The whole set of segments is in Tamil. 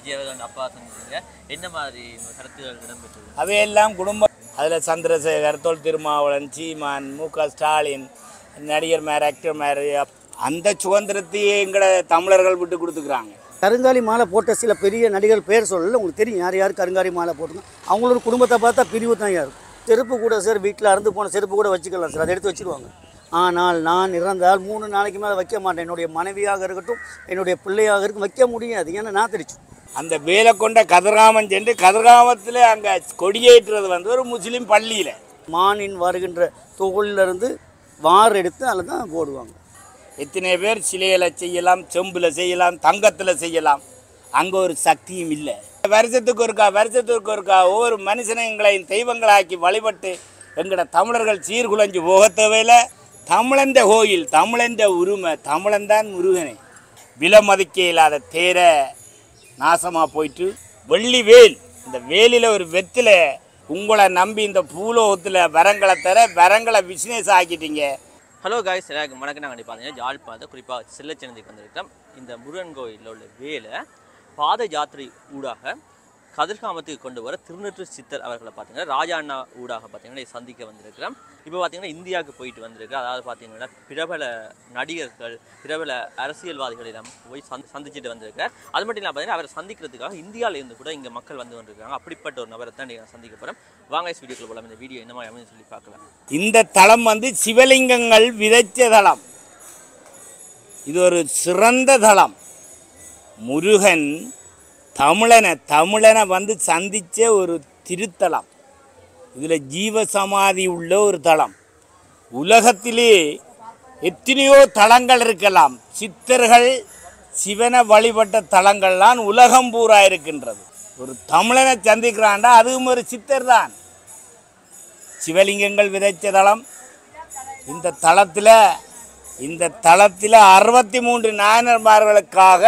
விஜய் அவர்கள் அப்பா சொன்னீங்க என்ன மாதிரி உங்க கருத்துகள் இடம்பெற்றது அவையெல்லாம் குடும்பம் அதில் சந்திரசேகர் தொல் திருமாவளவன் சீமான் மு க ஸ்டாலின் நடிகர் மேர் ஆக்டர் மேர் அந்த சுதந்திரத்தையே எங்களை தமிழர்கள் விட்டு கொடுத்துக்கிறாங்க கருங்காலி மாலை போட்ட சில பெரிய நடிகர் பேர் சொல்லல உங்களுக்கு தெரியும் யார் யார் கருங்காலி மாலை போட்டிருந்தோம் அவங்களோட குடும்பத்தை பார்த்தா பிரிவு தான் யார் செருப்பு கூட சார் வீட்டில் அறுந்து போன செருப்பு கூட வச்சுக்கலாம் சார் அதை எடுத்து வச்சுருவாங்க ஆனால் நான் இறந்தால் மூணு நாளைக்கு மேலே வைக்க மாட்டேன் என்னுடைய மனைவியாக இருக்கட்டும் என்னுடைய பிள்ளையாக இருக்கும் வைக்க முடியாது ஏன்னா நான் தெரிச்சு அந்த வேலை கொண்ட கதிர்காமம் சென்று கதிர்காமத்தில் அங்கே கொடியேற்றுறது வந்து ஒரு முஸ்லீம் பள்ளியில் மானின் வருகின்ற தோலிலிருந்து வார் எடுத்து அதில் தான் போடுவாங்க எத்தனை பேர் சிலைகளை செய்யலாம் செம்பில் செய்யலாம் தங்கத்தில் செய்யலாம் அங்கே ஒரு சக்தியும் இல்லை வருஷத்துக்கு ஒருக்கா வருஷத்துக்கு ஒருக்கா ஒவ்வொரு மனுஷனும் எங்களையும் தெய்வங்களாக்கி வழிபட்டு எங்களோட தமிழர்கள் சீர்குலைஞ்சு போக தேவையில்ல தமிழந்த கோயில் தமிழந்த உரிமை தமிழன்தான் முருகனே விலமதிக்க இல்லாத தேர நாசமாக போயிட்டு வெள்ளி வேல் இந்த வேலில் ஒரு வெத்தில உங்களை நம்பி இந்த பூலோகத்தில் வரங்களை தர வரங்களை பிஸ்னஸ் ஆக்கிட்டீங்க ஹலோ காய்ஸ் எல்லாருக்கும் வணக்கம் நாங்கள் பார்த்தீங்கன்னா ஜாழ்ப்பாணத்தை குறிப்பாக செல்லச்சனதிக்கு வந்திருக்கிறோம் இந்த முருகன் கோயிலில் உள்ள வேலை பாத யாத்திரை ஊடாக கதிர்காமத்துக்கு கொண்டு வர திருநெற்று சித்தர் அவர்களை பார்த்தீங்கன்னா ராஜா அண்ணா ஊடாக பார்த்தீங்கன்னா இதை சந்திக்க வந்திருக்கிறோம் இப்போ பார்த்தீங்கன்னா இந்தியாவுக்கு போயிட்டு வந்திருக்கு அதாவது பார்த்தீங்கன்னா பிரபல நடிகர்கள் பிரபல அரசியல்வாதிகள் எல்லாம் போய் சந்தி சந்திச்சுட்டு வந்திருக்கார் அது மட்டும் இல்லாமல் பார்த்தீங்கன்னா அவரை சந்திக்கிறதுக்காக இந்தியாவில இருந்து கூட இங்கே மக்கள் வந்து கொண்டிருக்காங்க அப்படிப்பட்ட ஒரு நபரை தான் நீங்கள் சந்திக்க போகிறோம் வாங்க வீடியோக்குள்ள போகலாம் இந்த வீடியோ என்ன மாதிரி அமைன்னு சொல்லி பார்க்கலாம் இந்த தலம் வந்து சிவலிங்கங்கள் விதைச்ச தலம் இது ஒரு சிறந்த தலம் முருகன் தமிழனை தமிழனை வந்து சந்திச்ச ஒரு திருத்தலம் இதில் ஜீவசமாதி உள்ள ஒரு தலம் உலகத்திலே எத்தனையோ தலங்கள் இருக்கலாம் சித்தர்கள் சிவனை வழிபட்ட தலங்கள்லாம் உலகம் பூரா இருக்கின்றது ஒரு தமிழனை சந்திக்கிறான்டா அதுவும் ஒரு சித்தர் தான் சிவலிங்கங்கள் விதைச்ச தலம் இந்த தளத்தில் இந்த தளத்தில் அறுபத்தி மூன்று நாயனர்மார்களுக்காக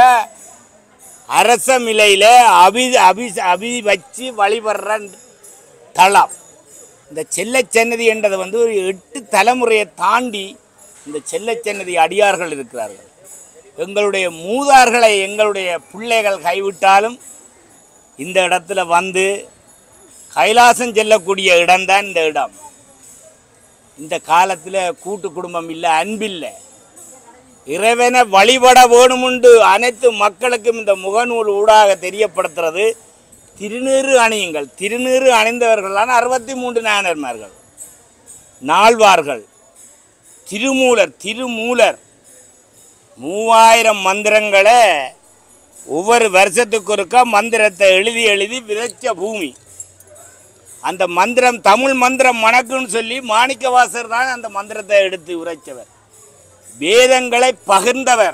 அரச நிலையில் அபி அபி அபி வச்சு வழிபடுற தளம் இந்த செல்லச்சன்னதி என்றது வந்து ஒரு எட்டு தலைமுறையை தாண்டி இந்த செல்லச்சன்னதி அடியார்கள் இருக்கிறார்கள் எங்களுடைய மூதார்களை எங்களுடைய பிள்ளைகள் கைவிட்டாலும் இந்த இடத்துல வந்து கைலாசம் செல்லக்கூடிய இடம்தான் இந்த இடம் இந்த காலத்தில் கூட்டு குடும்பம் இல்லை அன்பில்லை இறைவனை வழிபட வேணுமுண்டு அனைத்து மக்களுக்கும் இந்த முகநூல் ஊடாக தெரியப்படுத்துறது திருநீறு அணியுங்கள் திருநீறு அணிந்தவர்களான அறுபத்தி மூன்று நாயனர்மார்கள் நால்வார்கள் திருமூலர் திருமூலர் மூவாயிரம் மந்திரங்களை ஒவ்வொரு வருஷத்துக்கு ஒருக்கா மந்திரத்தை எழுதி எழுதி விதைச்ச பூமி அந்த மந்திரம் தமிழ் மந்திரம் மணக்குன்னு சொல்லி மாணிக்கவாசர் தான் அந்த மந்திரத்தை எடுத்து உரைச்சவர் வேதங்களை பகிர்ந்தவர்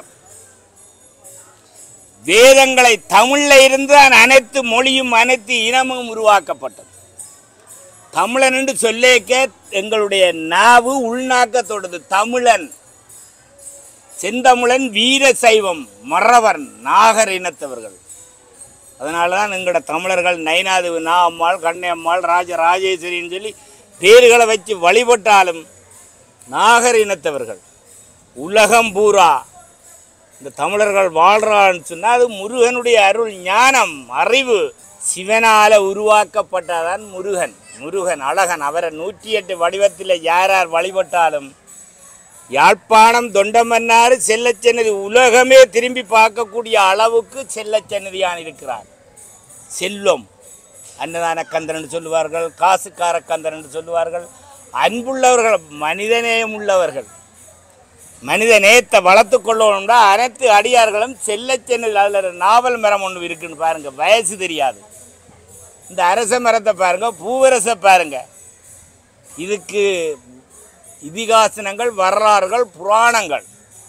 வேதங்களை தமிழில் இருந்து தான் அனைத்து மொழியும் அனைத்து இனமும் உருவாக்கப்பட்டது தமிழன் என்று சொல்லேக்க எங்களுடைய நாவு உள்நாக்கத்தோடது தமிழன் செந்தமிழன் வீர சைவம் மறவர் நாகர் இனத்தவர்கள் அதனால தான் எங்களோட தமிழர்கள் நைனாது நா அம்மாள் கண்ணையம்மாள் ராஜ ராஜேஸ்வரின்னு சொல்லி பேர்களை வச்சு வழிபட்டாலும் நாகர் இனத்தவர்கள் உலகம் பூரா இந்த தமிழர்கள் வாழ்றான்னு சொன்னால் அது முருகனுடைய அருள் ஞானம் அறிவு சிவனால உருவாக்கப்பட்டதான் முருகன் முருகன் அழகன் அவரை நூற்றி எட்டு வடிவத்தில் யார் யார் வழிபட்டாலும் யாழ்ப்பாணம் தொண்டமன்னாறு செல்லச்சன்னதி உலகமே திரும்பி பார்க்கக்கூடிய அளவுக்கு செல்லச்சன்னதியான் இருக்கிறார் செல்வம் அன்னதான கந்தன் சொல்லுவார்கள் காசுக்கார கந்தன் என்று சொல்லுவார்கள் அன்புள்ளவர்கள் மனிதநேயம் உள்ளவர்கள் மனித நேயத்தை வளர்த்து கொள்ளணும்னா அனைத்து அடியார்களும் செல்லச்சென்னல் அதில் நாவல் மரம் ஒன்று இருக்குன்னு பாருங்க வயசு தெரியாது இந்த அரச மரத்தை பாருங்க பூவரசை பாருங்க இதுக்கு இதிகாசனங்கள் வரலாறுகள் புராணங்கள்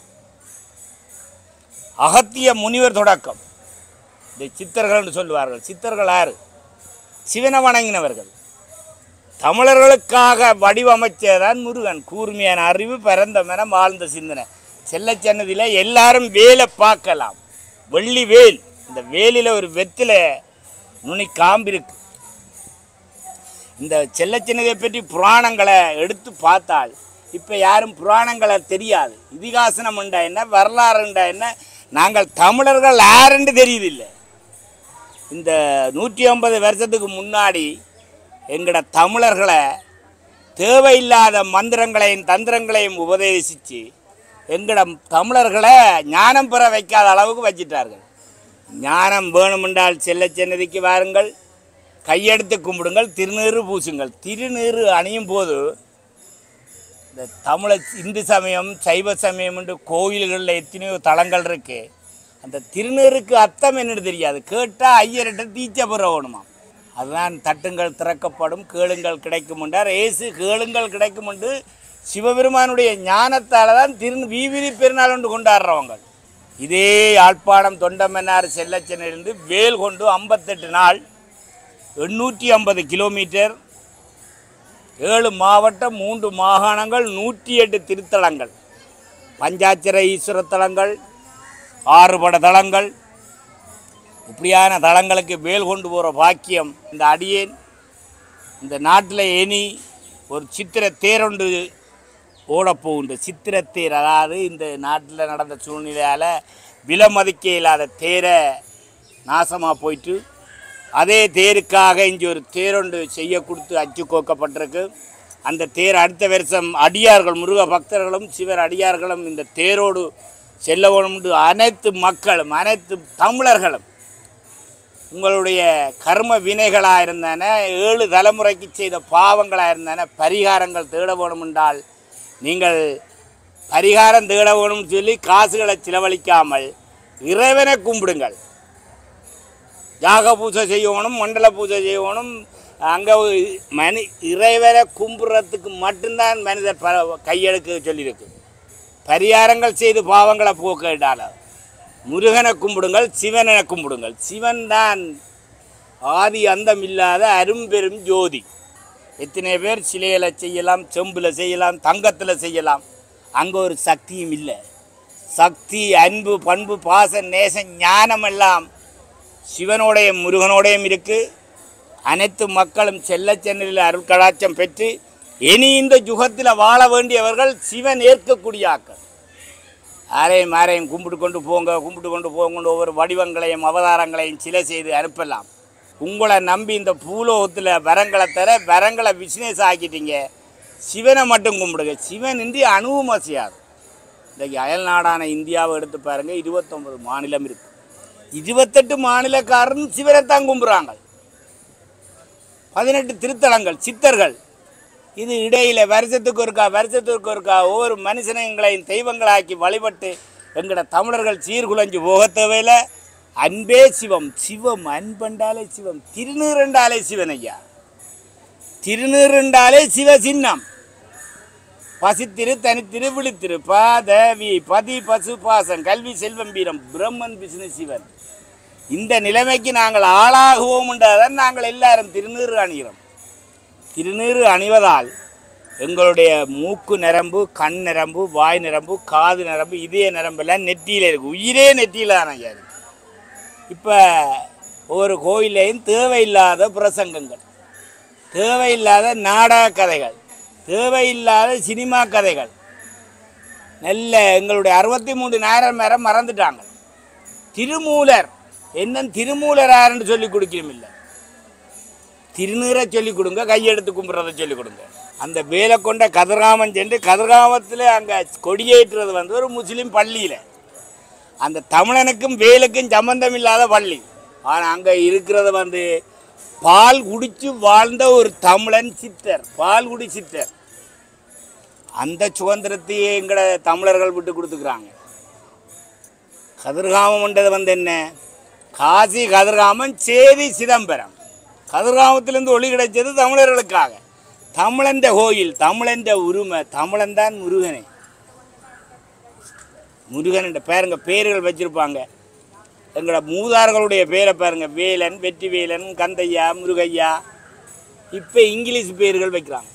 அகத்திய முனிவர் தொடக்கம் இந்த சித்தர்கள்னு சொல்லுவார்கள் சித்தர்கள் யாரு சிவனை வணங்கினவர்கள் தமிழர்களுக்காக வடிவமைச்சதான் முருகன் கூர்மையான அறிவு பிறந்த மனம் ஆழ்ந்த சிந்தனை செல்லச்சன்னதியில் எல்லாரும் வேலை பார்க்கலாம் வெள்ளி வேல் இந்த வேலில் ஒரு வெத்தில நுனி காம்பு இருக்கு இந்த செல்லச்சின்னதை பற்றி புராணங்களை எடுத்து பார்த்தால் இப்போ யாரும் புராணங்களை தெரியாது இதிகாசனம் உண்டா என்ன வரலாறுண்டா என்ன நாங்கள் தமிழர்கள் யாருன்னு தெரியுதில்லை இந்த நூற்றி ஐம்பது வருஷத்துக்கு முன்னாடி எங்கட தமிழர்களை தேவையில்லாத மந்திரங்களையும் தந்திரங்களையும் உபதேசித்து எங்கட தமிழர்களை ஞானம் பெற வைக்காத அளவுக்கு வச்சிட்டார்கள் ஞானம் வேணுமென்றால் செல்ல சென்னதிக்கு வாருங்கள் கையெடுத்து கும்பிடுங்கள் திருநீறு பூசுங்கள் திருநீறு அணியும் போது இந்த தமிழ இந்து சமயம் சைவ சமயம் என்று கோயில்களில் எத்தனையோ தலங்கள் இருக்கு அந்த திருநீருக்கு அர்த்தம் என்னன்னு தெரியாது கேட்டால் ஐயர்கிட்ட தீச்ச பெறணுமா அதுதான் தட்டுங்கள் திறக்கப்படும் கேளுங்கள் கிடைக்கும் என்றார் ஏசு கேளுங்கள் கிடைக்கும் என்று சிவபெருமானுடைய ஞானத்தால் தான் திரு வீவிரி பெருநாள் ஒன்று கொண்டாடுறவங்க இதே யாழ்ப்பாணம் தொண்டமன்னார் செல்லச்சனிலிருந்து வேல் கொண்டு ஐம்பத்தெட்டு நாள் எண்ணூற்றி ஐம்பது கிலோமீட்டர் ஏழு மாவட்டம் மூன்று மாகாணங்கள் நூற்றி எட்டு திருத்தலங்கள் பஞ்சாட்சர ஈஸ்வர தலங்கள் ஆறுபட தலங்கள் இப்படியான தலங்களுக்கு வேல் கொண்டு போகிற பாக்கியம் இந்த அடியேன் இந்த நாட்டில் இனி ஒரு சித்திர தேரொன்று ஓடப்போகுண்டு சித்திரத்தேர் அதாவது இந்த நாட்டில் நடந்த சூழ்நிலையால் விலமதிக்க இல்லாத தேரை நாசமாக போயிட்டு அதே தேருக்காக இங்கே ஒரு தேரொண்டு செய்ய கொடுத்து அச்சு கோக்கப்பட்டிருக்கு அந்த தேர் அடுத்த வருஷம் அடியார்கள் முருக பக்தர்களும் சிவர் அடியார்களும் இந்த தேரோடு செல்ல வேண்டும் என்று அனைத்து மக்களும் அனைத்து தமிழர்களும் உங்களுடைய கர்ம வினைகளாக இருந்தன ஏழு தலைமுறைக்கு செய்த பாவங்களாக இருந்தன பரிகாரங்கள் தேட வேணும் என்றால் நீங்கள் பரிகாரம் தேட வேணும்னு சொல்லி காசுகளை செலவழிக்காமல் இறைவனை கும்பிடுங்கள் யாக பூஜை செய்யணும் மண்டல பூஜை செய்யணும் அங்கே மனி இறைவனை கும்பிட்றதுக்கு மட்டும்தான் மனிதர் ப கையெழுக்க சொல்லியிருக்கு பரிகாரங்கள் செய்து பாவங்களை போக்கிட்டால முருகனை கும்பிடுங்கள் சிவனை கும்பிடுங்கள் சிவன் தான் ஆதி அந்தம் இல்லாத அரும்பெரும் ஜோதி எத்தனை பேர் சிலையில் செய்யலாம் செம்பில் செய்யலாம் தங்கத்தில் செய்யலாம் அங்கே ஒரு சக்தியும் இல்லை சக்தி அன்பு பண்பு பாச நேசம் ஞானம் எல்லாம் சிவனோடையும் முருகனோடையும் இருக்கு அனைத்து மக்களும் செல்ல சென்னையில் அருட்கடாட்சம் பெற்று இனி இந்த யுகத்தில் வாழ வேண்டியவர்கள் சிவன் ஏற்கக்கூடிய ஆக்கள் யாரையும் யாரையும் கும்பிட்டு கொண்டு போங்க கும்பிட்டு கொண்டு போங்க ஒவ்வொரு வடிவங்களையும் அவதாரங்களையும் சிலை செய்து அனுப்பலாம் உங்களை நம்பி இந்த பூலோகத்தில் வரங்களை தர வரங்களை பிஸ்னஸ் ஆக்கிட்டீங்க சிவனை மட்டும் கும்பிடுங்க சிவன் இன்றி அணுவும் அசையாது இன்றைக்கு அயல் நாடான இந்தியாவை எடுத்து பாருங்கள் இருபத்தொம்பது மாநிலம் இருக்குது இருபத்தெட்டு மாநிலக்காரரும் சிவனைத்தான் கும்பிட்றாங்க பதினெட்டு திருத்தலங்கள் சித்தர்கள் இது இடையில வருஷத்துக்கு ஒருக்கா வருஷத்துக்கு ஒருக்கா ஒவ்வொரு மனுஷனங்களையும் தெய்வங்களாக்கி வழிபட்டு எங்கட தமிழர்கள் சீர்குலைஞ்சு போக தேவையில்ல அன்பே சிவம் சிவம் அன்பண்டாலே சிவம் திருநீரண்டாலே சிவன் ஐயா திருநீரண்டாலே சிவ சின்னம் பசித்திரு தனித்திரு விழித்திரு பாதவி பதி பசு பாசம் கல்வி செல்வம் வீரம் பிரம்மன் விஷ்ணு சிவன் இந்த நிலைமைக்கு நாங்கள் ஆளாகுவோம் என்றாதான் நாங்கள் எல்லாரும் திருநீறு அணிகிறோம் திருநீறு அணிவதால் எங்களுடைய மூக்கு நரம்பு கண் நரம்பு வாய் நரம்பு காது நரம்பு இதய நரம்பெல்லாம் நெற்றியில் இருக்கு உயிரே நெற்றியில் தான் ஐயா இருக்கு இப்போ ஒவ்வொரு கோயிலையும் தேவையில்லாத பிரசங்கங்கள் தேவையில்லாத நாடக கதைகள் தேவையில்லாத சினிமா கதைகள் நல்ல எங்களுடைய அறுபத்தி மூன்று நேரம் மேலே மறந்துட்டாங்க திருமூலர் என்ன திருமூலராருன்னு சொல்லி கொடுக்கணும் இல்லை திருநீரை சொல்லி கொடுங்க கையெடுத்து கும்பிட்றத சொல்லி கொடுங்க அந்த வேலை கொண்ட கதிர்காமம் சென்று கதிர்காமத்தில் அங்கே கொடியேற்றுறது வந்து ஒரு முஸ்லீம் பள்ளியில் அந்த தமிழனுக்கும் வேலுக்கும் சம்பந்தம் இல்லாத பள்ளி ஆனால் அங்கே இருக்கிறது வந்து பால் குடிச்சு வாழ்ந்த ஒரு தமிழன் சித்தர் பால் குடி சித்தர் அந்த சுதந்திரத்தையே எங்கட தமிழர்கள் விட்டு கொடுத்துக்கிறாங்க கதிர்காமம்ன்றது வந்து என்ன காசி கதிர்காமம் சேதி சிதம்பரம் கதிர்காமத்திலேருந்து ஒளி கிடைச்சது தமிழர்களுக்காக தமிழந்த கோயில் தமிழந்த உரிமை தமிழன் தான் முருகனே முருகன் என்ற பேருங்க பேர்கள் வச்சிருப்பாங்க எங்களோட மூதார்களுடைய பேரை பாருங்க வேலன் வெற்றி வேலன் கந்தையா முருகையா இப்போ இங்கிலீஷ் பேர்கள் வைக்கிறாங்க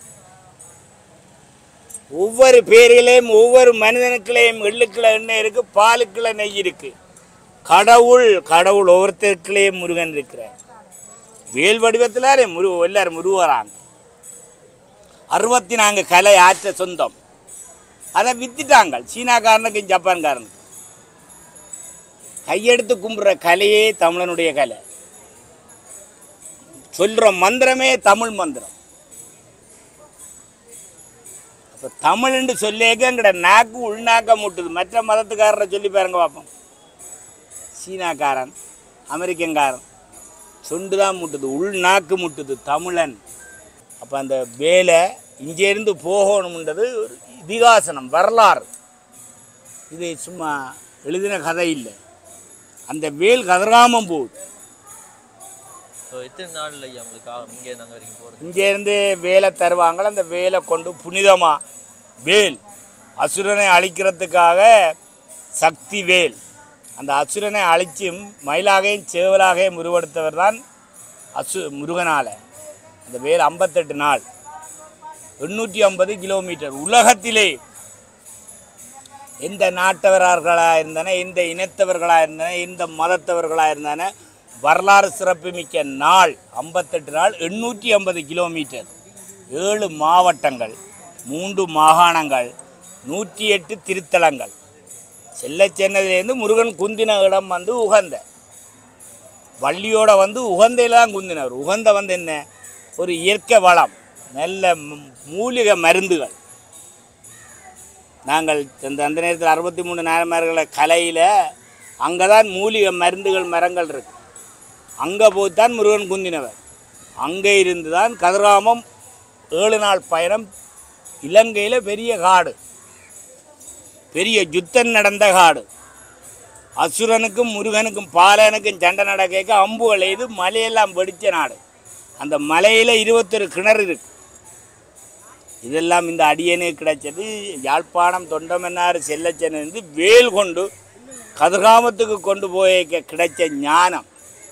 ஒவ்வொரு பேரிலையும் ஒவ்வொரு மனிதனுக்குள்ளேயும் எள்ளுக்குள்ள எண்ணெய் இருக்கு பாலுக்குள்ள நெய் இருக்கு கடவுள் கடவுள் ஒவ்வொருத்தருக்குள்ளேயும் முருகன் இருக்கிறார் வேல் வடிவத்திலாரே முரு எல்லாரும் முருவராங்க அறுபத்தி நான்கு கலை ஆற்ற சொந்தம் அதை வித்துட்டாங்க சீனாக்காரனுக்கும் ஜப்பான்காரனுக்கும் கையெடுத்து கும்பிட்ற கலையே தமிழனுடைய கலை சொல்கிற மந்திரமே தமிழ் மந்திரம் அப்போ தமிழ்னு சொல்லியேக்க எங்கட நாக்கு உள்நாக்க முட்டுது மற்ற மதத்துக்காரரை சொல்லி பாருங்க பார்ப்போம் சீனாக்காரன் அமெரிக்கன்காரன் சொண்டு தான் முட்டுது உள்நாக்கு முட்டுது தமிழன் அப்போ அந்த வேலை இங்கேருந்து போகணும்ன்றது ஒரு இதிகாசனம் வரலாறு இது சும்மா எழுதின கதை இல்லை அந்த வேல் கதிராமம் போகுது ஸோ எத்தனை நாள்ல ஐயா உங்களுக்கு ஆகும் இங்கே நாங்கள் வரைக்கும் போகிறது இங்கேருந்து வேலை தருவாங்க அந்த வேலை கொண்டு புனிதமாக வேல் அசுரனை அழிக்கிறதுக்காக சக்தி வேல் அந்த அசுரனை அழிச்சும் மயிலாகையும் சேவலாகையும் உருவெடுத்தவர் தான் அசு முருகனால அந்த வேல் ஐம்பத்தெட்டு நாள் எண்ணூற்றி ஐம்பது கிலோமீட்டர் உலகத்திலே எந்த நாட்டவர்களாக இருந்தன எந்த இனத்தவர்களாக இருந்தன எந்த மதத்தவர்களாக இருந்தன வரலாறு சிறப்புமிக்க நாள் ஐம்பத்தெட்டு நாள் எண்ணூற்றி ஐம்பது கிலோமீட்டர் ஏழு மாவட்டங்கள் மூன்று மாகாணங்கள் நூற்றி எட்டு திருத்தலங்கள் செல்ல சென்னதிலேருந்து முருகன் குந்தின இடம் வந்து உகந்த வள்ளியோட வந்து உகந்தையில் தான் குந்தினவர் உகந்த வந்து என்ன ஒரு இயற்கை வளம் நல்ல ம- மூலிகை மருந்துகள் நாங்கள் அந்த அந்த நேரத்தில் அறுபத்தி மூணு நாயன்மார்களை கலையில் அங்கே தான் மூலிகை மருந்துகள் மரங்கள் இருக்கு அங்கே போய் தான் முருகன் குந்தினவர் அங்கே இருந்து தான் கதிராமம் ஏழு நாள் பயணம் இலங்கையில் பெரிய காடு பெரிய யுத்தம் நடந்த காடு அசுரனுக்கும் முருகனுக்கும் பாலனுக்கும் சண்டை நடக்க அம்புகள் எய்து மலையெல்லாம் வெடிச்ச நாடு அந்த மலையில் இருபத்தொரு கிணறு இருக்கு இதெல்லாம் இந்த அடியனுக்கு கிடைச்சது யாழ்ப்பாணம் தொண்டமன்னார் செல்லச்சனிருந்து வேல் கொண்டு கதிர்காமத்துக்கு கொண்டு போய் கிடைச்ச ஞானம்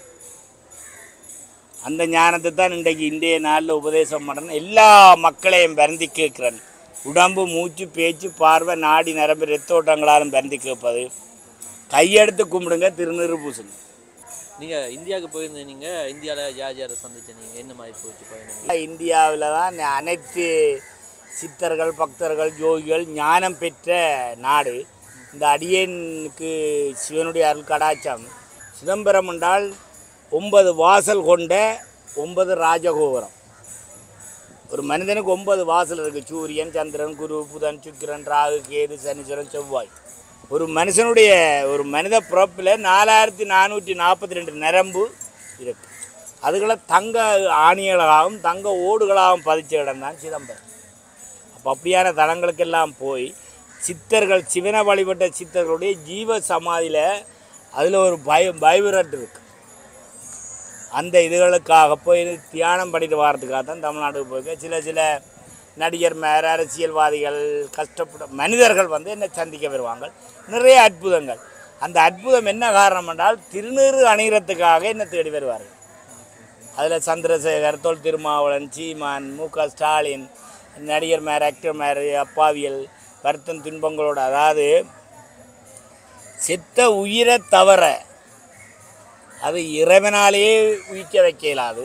அந்த ஞானத்தை தான் இன்றைக்கு இந்திய நாளில் உபதேசம் பண்ணுறேன் எல்லா மக்களையும் பரந்தி கேட்கிறேன் உடம்பு மூச்சு பேச்சு பார்வை நாடி நரம்பு ரத்தோட்டங்களாலும் பரந்தி கேட்பது கையெடுத்து கும்பிடுங்க திருநீறு பூசுங்க நீங்கள் இந்தியாவுக்கு போயிருந்தீங்க நீங்கள் இந்தியாவில் யார் யாரை சந்திச்ச நீங்கள் என்ன மாதிரி போச்சு பயணம் இந்தியாவில் தான் அனைத்து சித்தர்கள் பக்தர்கள் யோகிகள் ஞானம் பெற்ற நாடு இந்த அடியனுக்கு சிவனுடைய அருள் கடாச்சம் சிதம்பரம் என்றால் ஒன்பது வாசல் கொண்ட ஒன்பது ராஜகோபுரம் ஒரு மனிதனுக்கு ஒன்பது வாசல் இருக்குது சூரியன் சந்திரன் குரு புதன் சுக்கிரன் ராகு கேது சனீஸ்வரன் செவ்வாய் ஒரு மனுஷனுடைய ஒரு மனித பிறப்பில் நாலாயிரத்தி நானூற்றி நாற்பத்தி ரெண்டு நரம்பு இருக்கு அதுகளை தங்க ஆணிகளாகவும் தங்க ஓடுகளாகவும் பதிச்ச இடம் தான் சிதம்பரம் அப்போ அப்படியான தலங்களுக்கெல்லாம் போய் சித்தர்கள் சிவனை வழிபட்ட சித்தர்களுடைய ஜீவ சமாதியில் அதில் ஒரு பய பைபிரட் இருக்கு அந்த இதுகளுக்காக போய் தியானம் பண்ணிட்டு வர்றதுக்காக தான் தமிழ்நாட்டுக்கு போயிருக்கேன் சில சில நடிகர் மேர அரசியல்வாதிகள் கஷ்டப்பட மனிதர்கள் வந்து என்னை சந்திக்க வருவாங்க நிறைய அற்புதங்கள் அந்த அற்புதம் என்ன காரணம் என்றால் திருநீறு அணிகிறதுக்காக என்னை தேடி வருவார்கள் அதில் சந்திரசேகர் தொல் திருமாவளவன் சீமான் மு க ஸ்டாலின் நடிகர் மேர் ஆக்டர் மேர் அப்பாவியல் வருத்தம் துன்பங்களோட அதாவது செத்த உயிரை தவிர அது இறைவனாலேயே உயிக்க வைக்க இயலாது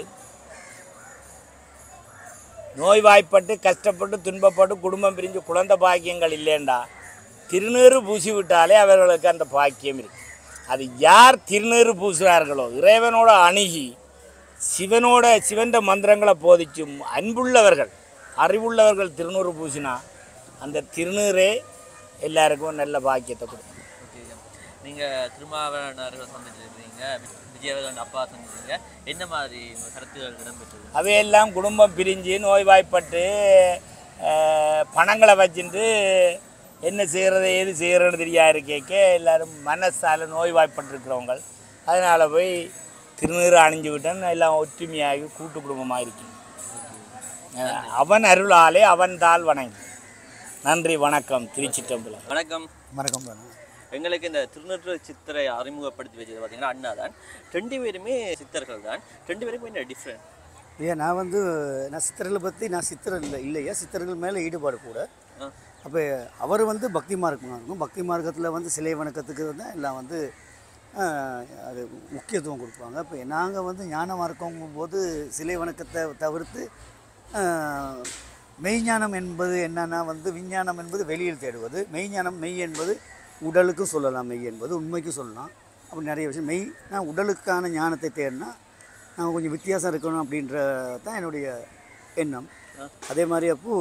நோய்வாய்ப்பட்டு கஷ்டப்பட்டு துன்பப்பட்டு குடும்பம் பிரிஞ்சு குழந்தை பாக்கியங்கள் இல்லைண்டா திருநீறு பூசி விட்டாலே அவர்களுக்கு அந்த பாக்கியம் இருக்கு அது யார் திருநீறு பூசுகிறார்களோ இறைவனோட அணுகி சிவனோட சிவந்த மந்திரங்களை போதிச்சும் அன்புள்ளவர்கள் அறிவுள்ளவர்கள் திருநூறு பூசினா அந்த திருநீரே எல்லாருக்கும் நல்ல பாக்கியத்தை கொடுக்கும் ஓகே நீங்கள் திருமாவளவனர்களை சந்திச்சிருக்கீங்க விஜயவர்தன் அப்பா சந்திச்சிருக்கீங்க என்ன மாதிரி உங்க கருத்துகள் இடம்பெற்றது அவையெல்லாம் குடும்பம் பிரிஞ்சு நோய்வாய்ப்பட்டு அஹ், பணங்களை வச்சுட்டு என்ன செய்கிறது ஏது செய்கிறது தெரியாது கேட்க எல்லாரும் மனசால நோய்வாய்ப்பட்டிருக்கிறவங்க அதனால் போய் திருநீறு அணிஞ்சு விட்டேன் எல்லாம் ஒற்றுமையாகி கூட்டு குடும்பமாக இருக்கேன் அஹ், அவன் அருளாலே அவன் தாள் வணங்கி நன்றி வணக்கம் திருச்சிட்டம்பலம் வணக்கம் வணக்கம் பாருங்க எங்களுக்கு இந்த திருநூற்று சித்தரை அறிமுகப்படுத்தி வச்சது பார்த்தீங்கன்னா அண்ணா தான் ரெண்டு பேருமே சித்தர்கள் தான் ரெண்டு பேருக்கும் என்ன டிஃப்ரெண்ட் ஐயா நான் வந்து நான் சித்தர்களை பற்றி நான் சித்தர் இல்லை இல்லையா சித்தர்கள் மேலே ஈடுபாடு கூட அப்போ அவர் வந்து பக்தி மார்க்கம் இருக்கும் பக்தி மார்க்கத்தில் வந்து சிலை வணக்கத்துக்கு தான் எல்லாம் வந்து ஆஹ், அது முக்கியத்துவம் கொடுப்பாங்க இப்போ நாங்கள் வந்து ஞான மார்க்கங்கும் போது சிலை வணக்கத்தை தவிர்த்து ஆஹ், மெய்ஞானம் என்பது என்னன்னா வந்து விஞ்ஞானம் என்பது வெளியில் தேடுவது மெய்ஞானம் மெய் என்பது உடலுக்கும் சொல்லலாம் மெய் என்பது உண்மைக்கும் சொல்லலாம் அப்படி நிறைய விஷயம் மெய் நான் உடலுக்கான ஞானத்தை தேடினா நான் கொஞ்சம் வித்தியாசம் இருக்கணும் அப்படின்ற தான் என்னுடைய எண்ணம் அதே மாதிரி அப்போ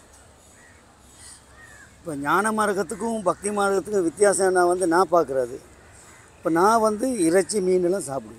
இப்போ ஞான மார்க்கத்துக்கும் பக்தி மார்க்கத்துக்கும் வித்தியாசம் நான் வந்து நான் பார்க்குறது இப்போ நான் வந்து இறைச்சி மீன்லாம் சாப்பிடுவேன்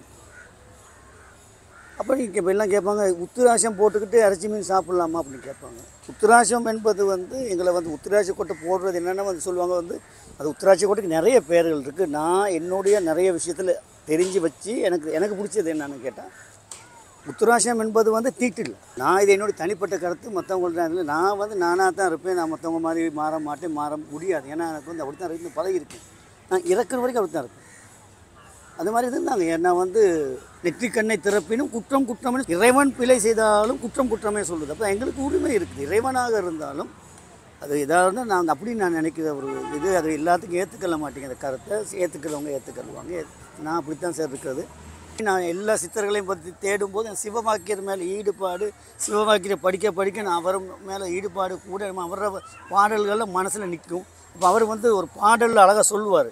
அப்போ நீங்கள் இப்போ எல்லாம் கேட்பாங்க உத்திராசம் போட்டுக்கிட்டு இறைச்சி மீன் சாப்பிட்லாமா அப்படின்னு கேட்பாங்க உத்திராசம் என்பது வந்து எங்களை வந்து உத்திராட்சி கொட்டை போடுறது என்னென்னா வந்து சொல்லுவாங்க வந்து அது உத்திராட்சி கொட்டைக்கு நிறைய பேர்கள் இருக்குது நான் என்னுடைய நிறைய விஷயத்தில் தெரிஞ்சு வச்சு எனக்கு எனக்கு பிடிச்சது என்னன்னு கேட்டால் உத்தராசம் என்பது வந்து தீட்டில் நான் இது என்னுடைய தனிப்பட்ட கருத்து மற்றவங்கள்ட்ட இல்லை நான் வந்து நானாக தான் இருப்பேன் நான் மற்றவங்க மாதிரி மாற மாட்டேன் மாற முடியாது ஏன்னா எனக்கு வந்து அப்படி தான் இருந்து பழகிருக்கேன் நான் இறக்குற வரைக்கும் அப்படி தான் இருப்பேன் அது மாதிரி இருந்தாங்க ஏன்னா வந்து நெற்றிக்கண்ணை திறப்பினும் குற்றம் குற்றமே இறைவன் பிழை செய்தாலும் குற்றம் குற்றமே சொல்லுது அப்போ எங்களுக்கு உரிமை இருக்குது இறைவனாக இருந்தாலும் அது இதாக நாங்கள் அப்படி நான் நினைக்கிற ஒரு இது அது எல்லாத்துக்கும் ஏற்றுக்கொள்ள மாட்டேங்க அந்த கருத்தை ஏற்றுக்கிறவங்க ஏற்றுக்கொள்வாங்க நான் அப்படித்தான் சார் இருக்கிறது நான் எல்லா சித்தர்களையும் பற்றி தேடும்போது என் சிவவாக்கியர் மேலே ஈடுபாடு சிவவாக்கியரை படிக்க படிக்க நான் அவர் மேலே ஈடுபாடு கூட அவர பாடல்களில் மனசில் நிற்கும் இப்போ அவர் வந்து ஒரு பாடலில் அழகாக சொல்லுவார்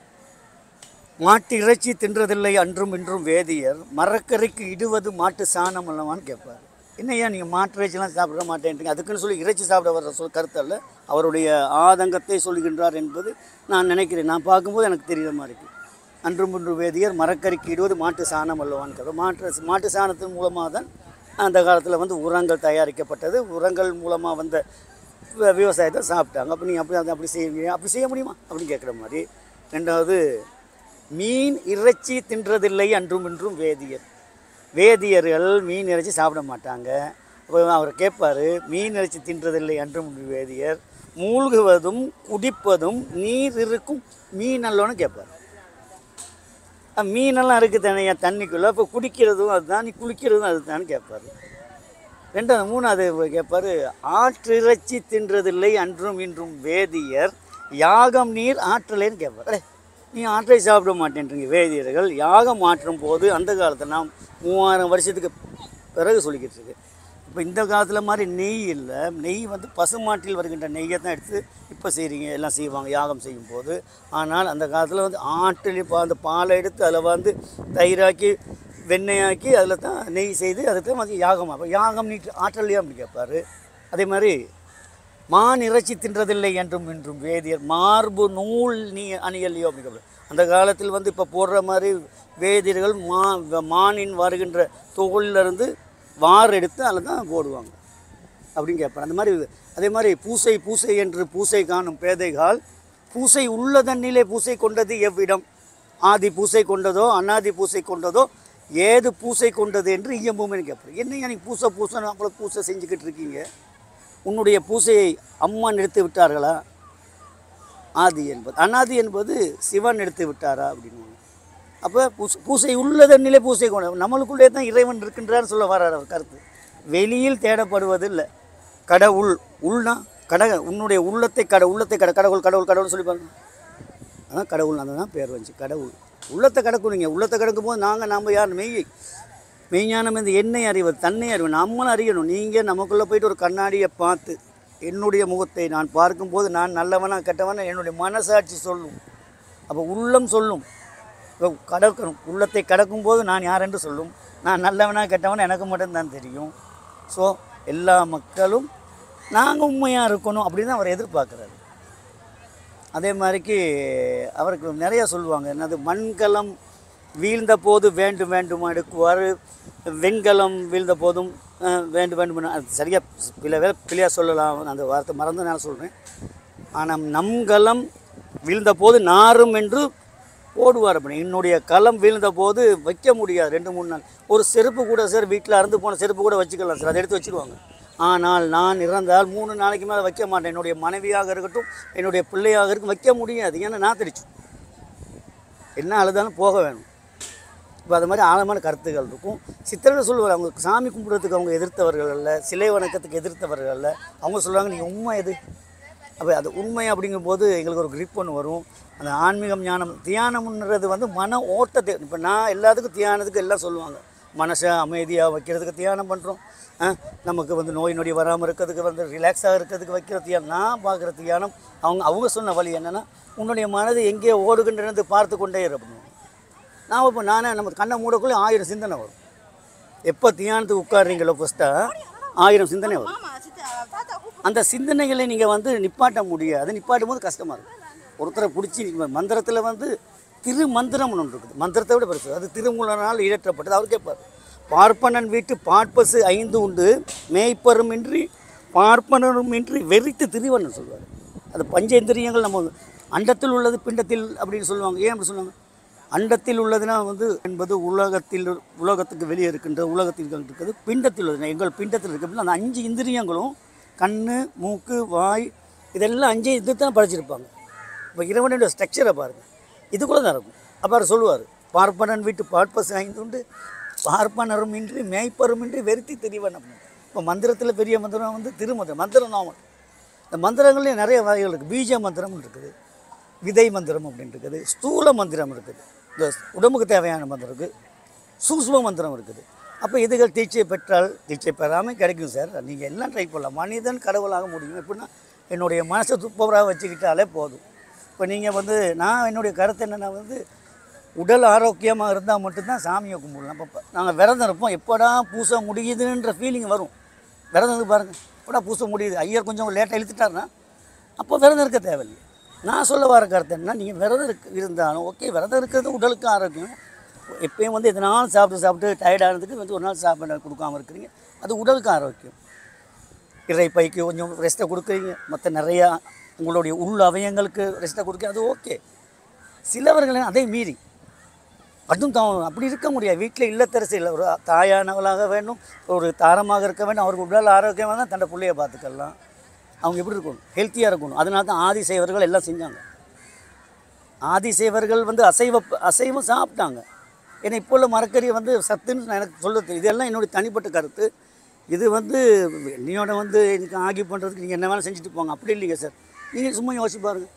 மாட்டு இறைச்சி தின்றதில்லை அன்றும் இன்றும் வேதியர் மரக்கரைக்கு இடுவது மாட்டு சாணம் அல்லவான்னு கேட்பார் என்னய்யா நீங்கள் மாட்டு இறைச்சிலாம் சாப்பிட மாட்டேன்றீங்க அதுக்குன்னு சொல்லி இறைச்சி சாப்பிட வர்ற சொல் கருத்தல்ல அவருடைய ஆதங்கத்தை சொல்கின்றார் என்பது நான் நினைக்கிறேன் நான் பார்க்கும்போது எனக்கு தெரியுற மாதிரி இருக்கு அன்றும் இன்று வேதியர் மரக்கறிக்கு இடுவது மாட்டு சாணம் அல்லவான்னு கேட்பார் மாட்டு மாட்டு சாணத்தின் மூலமாக தான் அந்த காலத்தில் வந்து உரங்கள் தயாரிக்கப்பட்டது உரங்கள் மூலமாக வந்த வ- விவசாயத்தை சாப்பிட்டாங்க அப்போ நீங்கள் அப்படி அதை அப்படி செய்வீங்க அப்படி செய்ய முடியுமா அப்படின்னு கேட்குற மாதிரி ரெண்டாவது மீன் இறைச்சி தின்றதில்லை அன்றும் இன்றும் வேதியர் வேதியர்கள் மீன் இறைச்சி சாப்பிட மாட்டாங்க அப்போ அவர் கேட்பார் மீன் இறைச்சி தின்றதில்லை அன்றும் இன்றும் வேதியர் மூழ்குவதும் குடிப்பதும் நீர் இருக்கும் மீன் அல்லோன்னு கேட்பார் அஹ் மீனெல்லாம் இருக்குது தானே என் தண்ணிக்குள்ளே இப்போ குடிக்கிறதும் அதுதான் நீ குளிக்கிறதும் அதுதான்னு கேட்பார் ரெண்டாவது மூணாவது கேட்பாரு ஆற்றிறைச்சி தின்றதில்லை அன்றும் இன்றும் வேதியர் யாகம் நீர் ஆற்றலைன்னு கேட்பார் அடே, நீ ஆற்றை சாப்பிட மாட்டேன்றீங்க வேதியர்கள் யாகம் ஆற்றும் போது அந்த காலத்தில் நாம் மூவாயிரம் வருஷத்துக்கு பிறகு சொல்லிக்கிட்டு இருக்கு இப்போ இந்த காலத்தில் மாதிரி நெய் இல்லை நெய் வந்து பசுமாட்டில் வருகின்ற நெய்யை தான் எடுத்து இப்போ செய்கிறீங்க எல்லாம் செய்வாங்க யாகம் செய்யும் போது ஆனால் அந்த காலத்தில் வந்து ஆட்டில் இப்போ அந்த பாலை எடுத்து அதில் வந்து தயிராக்கி வெண்ணெயாக்கி அதில் தான் நெய் செய்து அதை தான் வந்து யாகம் அப்போ யாகம் நீ ஆற்றலையா அப்படின்னு கேட்பாரு அதே மாதிரி மான் இறைச்சி தின்றதில்லை என்றும் இன்றும் வேதியர் மார்பு நூல் நீ அணியலையோ அப்படின்னு கேட்பாரு. அந்த காலத்தில் வந்து இப்போ போடுற மாதிரி வேதியர்கள் மா மானின் வருகின்ற தோலிலிருந்து வார் எடுத்து அதில் தான் போடுவாங்க அப்படின்னு கேட்பார் அந்த மாதிரி அதே மாதிரி பூசை பூசை என்று பூசை காணும் பேதைகால் பூசை உள்ள தண்ணிலே பூசை கொண்டது எவ்விடம் ஆதி பூசை கொண்டதோ அனாதி பூசை கொண்டதோ ஏது பூசை கொண்டது என்று இயம்புமே கேட்பார் என்னையா நீ பூசை பூசை அவ்வளோ பூசை செஞ்சுக்கிட்டு இருக்கீங்க உன்னுடைய பூசையை அம்மா எடுத்து விட்டார்களா ஆதி என்பது அனாதி என்பது சிவன் எடுத்து விட்டாரா அப்படின்னு அப்போ பூசை பூசை உள்ள தண்ணிலே பூசை கொண்ட நம்மளுக்குள்ளே தான் இறைவன் இருக்கின்றான்னு சொல்ல வர்றார் அவர் கருத்து வெளியில் தேடப்படுவது இல்லை கடவுள் உள்னா கட உன்னுடைய உள்ளத்தை கட உள்ளத்தை கட கடவுள் கடவுள் கடவுள் சொல்லி பாருங்க அதான் கடவுள் அந்த தான் பேர் வந்துச்சு கடவுள் உள்ளத்தை கடக்குறீங்க உள்ளத்தை கடக்கும் போது நாங்கள் நாம் யார் மெய் மெய்ஞானம் இந்த என்னை அறிவது தன்னை அறிவு நம்மளும் அறியணும் நீங்கள் நமக்குள்ளே போயிட்டு ஒரு கண்ணாடியை பார்த்து என்னுடைய முகத்தை நான் பார்க்கும்போது நான் நல்லவனா கெட்டவனா என்னுடைய மனசாட்சி சொல்லும் அப்போ உள்ளம் சொல்லும் இப்போ கடக்கணும் உள்ளத்தை கடக்கும்போது நான் யார் என்று சொல்லும் நான் நல்லவனா கெட்டவனா எனக்கு மட்டும்தான் தெரியும் ஸோ எல்லா மக்களும் நாங்கள் உண்மையாக இருக்கணும் அப்படின்னு அவர் எதிர்பார்க்குறாரு அதே மாதிரிக்கு அவருக்கு நிறைய சொல்லுவாங்க என்னது மண்கலம் வீழ்ந்த போது வேண்டும் வேண்டும் அடுக்குவார் வெண்கலம் வீழ்ந்த போதும் அஹ், வேண்டும் வேண்டும் அது சரியாக பிள்ளை வேலை பிள்ளையாக சொல்லலாம் அந்த வார்த்தை மறந்து நான் சொல்கிறேன் ஆனால் நம் கலம் வீழ்ந்த போது நாரும் என்று போடுவார் அப்படி என்னுடைய களம் வீழ்ந்த போது வைக்க முடியாது ரெண்டு மூணு நாள் ஒரு செருப்பு கூட சார் வீட்டில் அறுந்து போன செருப்பு கூட வச்சுக்கலாம் சார் அதை எடுத்து வச்சுருவாங்க ஆனால் நான் இறந்தால் மூணு நாளைக்கு மேலே வைக்க மாட்டேன் என்னுடைய மனைவியாக இருக்கட்டும் என்னுடைய பிள்ளையாக இருக்கும் வைக்க முடியாது ஏன்னா நான் தெரிச்சு என்ன அழுதாலும் போக வேணும் இப்போ அது மாதிரி ஆழமான கருத்துக்கள் இருக்கும் சித்தர்கள் சொல்லுவார் அவங்க சாமி கும்பிட்றதுக்கு அவங்க எதிர்த்தவர்கள் அல்ல சிலை வணக்கத்துக்கு எதிர்த்தவர்கள் அல்ல அவங்க சொல்லுவாங்க நீங்கள் உண்மை எது அப்போ அது உண்மை அப்படிங்கும்போது எங்களுக்கு ஒரு grip ஒன்று வரும் அந்த ஆன்மீகம் ஞானம் தியானம்ன்றது வந்து மன ஓட்டத்தை இப்போ நான் எல்லாத்துக்கும் தியானத்துக்கு எல்லாம் சொல்லுவாங்க மனசை அமைதியாக வைக்கிறதுக்கு தியானம் பண்ணுறோம் நமக்கு வந்து நோய் நொடி வராமல் இருக்கிறதுக்கு வந்து ரிலாக்ஸாக இருக்கிறதுக்கு வைக்கிற தியானம் நான் பார்க்குற தியானம் அவங்க அவங்க சொன்ன வழி என்னென்னா உன்னுடைய மனது எங்கே ஓடுகின்றது பார்த்து கொண்டே இரு அப்படின்னு நான் இப்போ நானே நம்ம கண்ணை மூடக்குள்ளே ஆயிரம் சிந்தனை வரும் எப்போ தியானத்துக்கு உட்காடுறீங்களோ ஃபஸ்ட்டாக ஆயிரம் சிந்தனை வரும் அந்த சிந்தனைகளை நீங்கள் வந்து நிப்பாட்ட முடியாது நிப்பாட்டும் போது கஷ்டமாக இருக்கும் ஒருத்தரை பிடிச்சி மந்திரத்தில் வந்து திரு மந்திரம்னு ஒன்று இருக்குது மந்திரத்தை விட பெருசு அது திருமூலனால் இயற்றப்பட்டது அவர் கேட்பார் பார்ப்பனன் வீட்டு பார்ப்பசு ஐந்து உண்டு மேய்ப்பருமின்றி பார்ப்பனருமின்றி வெறித்து திரிவன்னு சொல்வார் அது பஞ்சேந்திரியங்கள் நம்ம அண்டத்தில் உள்ளது பிண்டத்தில் அப்படின்னு சொல்லுவாங்க ஏன் அப்படி சொல்லுவாங்க அண்டத்தில் உள்ளதுனா வந்து என்பது உலகத்தில் உலகத்துக்கு வெளியே இருக்கின்ற உலகத்தில் இருக்கிறது பிண்டத்தில் உள்ளது எங்கள் பிண்டத்தில் இருக்க அந்த அஞ்சு இந்திரியங்களும் கண் மூக்கு வாய் இதெல்லாம் அஞ்சு இது தான் படிச்சிருப்பாங்க இப்போ இறைவனுடைய ஸ்ட்ரக்சரை பாருங்கள் இதுக்குள்ளே தான் இருக்கும் அப்போ அவர் சொல்லுவார் பார்ப்பனன் வீட்டு பார்ப்பசு ஐந்து உண்டு பார்ப்பனரும் இன்றி மேய்ப்பரும் இன்றி வெறுத்தி திரிவன் அப்படின்னு இப்போ மந்திரத்தில் பெரிய மந்திரம் வந்து திருமந்திரம் மந்திரம் நாமம் இந்த மந்திரங்கள்லேயும் நிறைய வகைகள் இருக்குது பீஜ மந்திரம் இருக்குது விதை மந்திரம் அப்படின்னு இருக்குது ஸ்தூல மந்திரம் இருக்குது இந்த உடம்புக்கு தேவையான மந்திரம் இருக்குது சூக்ஷ்ம மந்திரம் இருக்குது அப்போ இதுகள் தீட்சை பெற்றால் தீட்சை பெறாமல் கிடைக்கும் சார் நீங்கள் எல்லாம் ட்ரை பண்ணலாம் மனிதன் கடவுளாக முடியும் எப்படின்னா என்னுடைய மனசை துப்பவராக வச்சுக்கிட்டாலே போதும் இப்போ நீங்கள் வந்து நான் என்னுடைய கருத்து என்னென்னா வந்து உடல் ஆரோக்கியமாக இருந்தால் மட்டும்தான் சாமியை கும்பிடலாம் அப்போ நாங்கள் விரதம் இருப்போம் எப்போடா பூச முடியுதுன்ற ஃபீலிங் வரும் விரதம் இருக்கு பாருங்கள் எப்படா பூச முடியுது ஐயர் கொஞ்சம் லேட்டாக இழுத்துட்டாருன்னா அப்போ விரதம் இருக்க தேவையில்லை நான் சொல்ல வர கருத்து என்ன நீங்கள் விரதம் இருக்கு இருந்தாலும் ஓகே விரதம் இருக்கிறது உடலுக்கு ஆரோக்கியம் எப்பயும் வந்து எதனாலும் சாப்பிட்டு சாப்பிட்டு டயர்டானதுக்கு வந்து ஒரு நாள் சாப்பிட கொடுக்காம இருக்கிறீங்க அது உடலுக்கு ஆரோக்கியம் இறை பைக்கு கொஞ்சம் ரெஸ்ட்டை கொடுக்குறீங்க மற்ற நிறையா உங்களுடைய உள் அவயங்களுக்கு ரெஸ்ட்டை கொடுக்க அது ஓகே சிலவர்கள் அதை மீறி அதுவும் தான் அப்படி இருக்க முடியாது வீட்டில் இல்லத்தரசி இல்லை ஒரு தாயானவளாக வேண்டும் ஒரு தாரமாக இருக்க வேண்டும் அவருக்கு உடல் ஆரோக்கியமாக தான் தன்னை பிள்ளைய பார்த்துக்கலாம் அவங்க எப்படி இருக்கணும் ஹெல்த்தியாக இருக்கணும் அதனால தான் ஆதிசைவர்கள் எல்லாம் செஞ்சாங்க ஆதிசைவர்கள் வந்து அசைவ அசைவம் சாப்பிட்டாங்க ஏன்னா இப்போ உள்ள மரக்கறி வந்து சத்துன்னு நான் எனக்கு சொல்ல தெரியும் இதெல்லாம் என்னுடைய தனிப்பட்ட கருத்து இது வந்து என்னையோட வந்து எனக்கு ஆகி பண்ணுறதுக்கு நீங்கள் என்ன வேணாலும் செஞ்சுட்டு போங்க அப்படி இல்லைங்க சார் நீங்கள் சும்மா யோசிச்சு பாருங்க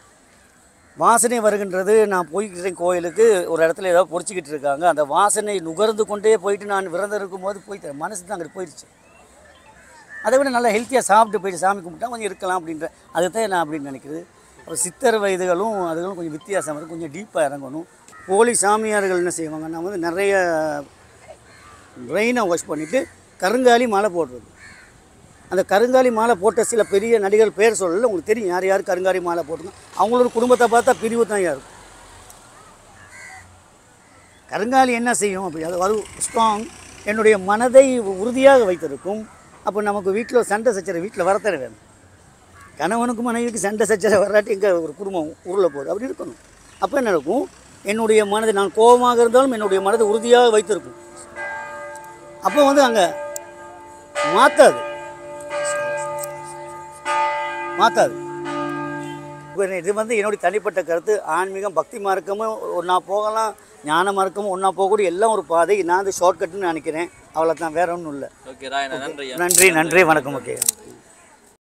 வாசனை வருகின்றது நான் போய்க்கிறேன் கோயிலுக்கு ஒரு இடத்துல ஏதோ பொறிச்சிக்கிட்டு இருக்காங்க அந்த வாசனை நுகர்ந்து கொண்டே போயிட்டு நான் விரதம் இருக்கும்போது போயிட்டேன் மனசு தான் அங்கிட்டு போயிடுச்சு அதை விட நல்லா ஹெல்த்தியாக சாப்பிட்டு போயிட்டு சாமி கும்பிட்டா கொஞ்சம் இருக்கலாம் அப்படின்ற அதுதான் நான் அப்படின்னு நினைக்கிறது அப்புறம் சித்தர் வயதுகளும் அதுகளும் கொஞ்சம் வித்தியாசம் இருக்கும் கொஞ்சம் டீப்பாக இறங்கணும் போலி சாமியார்கள் என்ன செய்வாங்கன்னா வந்து நிறைய பிரெயினை வாஷ் பண்ணிவிட்டு கருங்காலி மாலை போடுறது அந்த கருங்காலி மாலை போட்ட சில பெரிய நடிகர் பேர் சொல்லல உங்களுக்கு தெரியும் யார் யார் கருங்காலி மாலை போட்டுங்க அவங்களோட குடும்பத்தை பார்த்தா பிரிவு தான் யாரும் கருங்காலி என்ன செய்யும் அப்படி அது அது ஸ்ட்ராங் என்னுடைய மனதை உறுதியாக வைத்திருக்கும் அப்போ நமக்கு வீட்டில் சண்டை சச்சரவு வீட்டில் வரத்தர வேணும் கணவனுக்கும் மனைவிக்கு சண்டை சச்சரவு வராட்டி எங்கே ஒரு குடும்பம் உருள போகுது அப்படி இருக்கணும் அப்போ என்ன நடக்கும் என்னுடைய மனதை நான் கோபமாக இருந்தாலும் என்னுடைய மனதை உறுதியாக வைத்திருக்கும் அப்போ வந்து அங்கே மாற்றாது மாற்றாது இப்போ இது வந்து என்னுடைய தனிப்பட்ட கருத்து ஆன்மீகம் பக்தி மார்க்கமும் ஒன்றா போகலாம் ஞான மார்க்கமும் ஒன்றா போகக்கூடிய எல்லாம் ஒரு பாதை நான் வந்து ஷார்ட்கட்னு நினைக்கிறேன் அவ்வளோதான் வேற ஒன்றும் இல்லை ஓகே ராயண்ணா நன்றி நன்றி நன்றி வணக்கம் ஓகே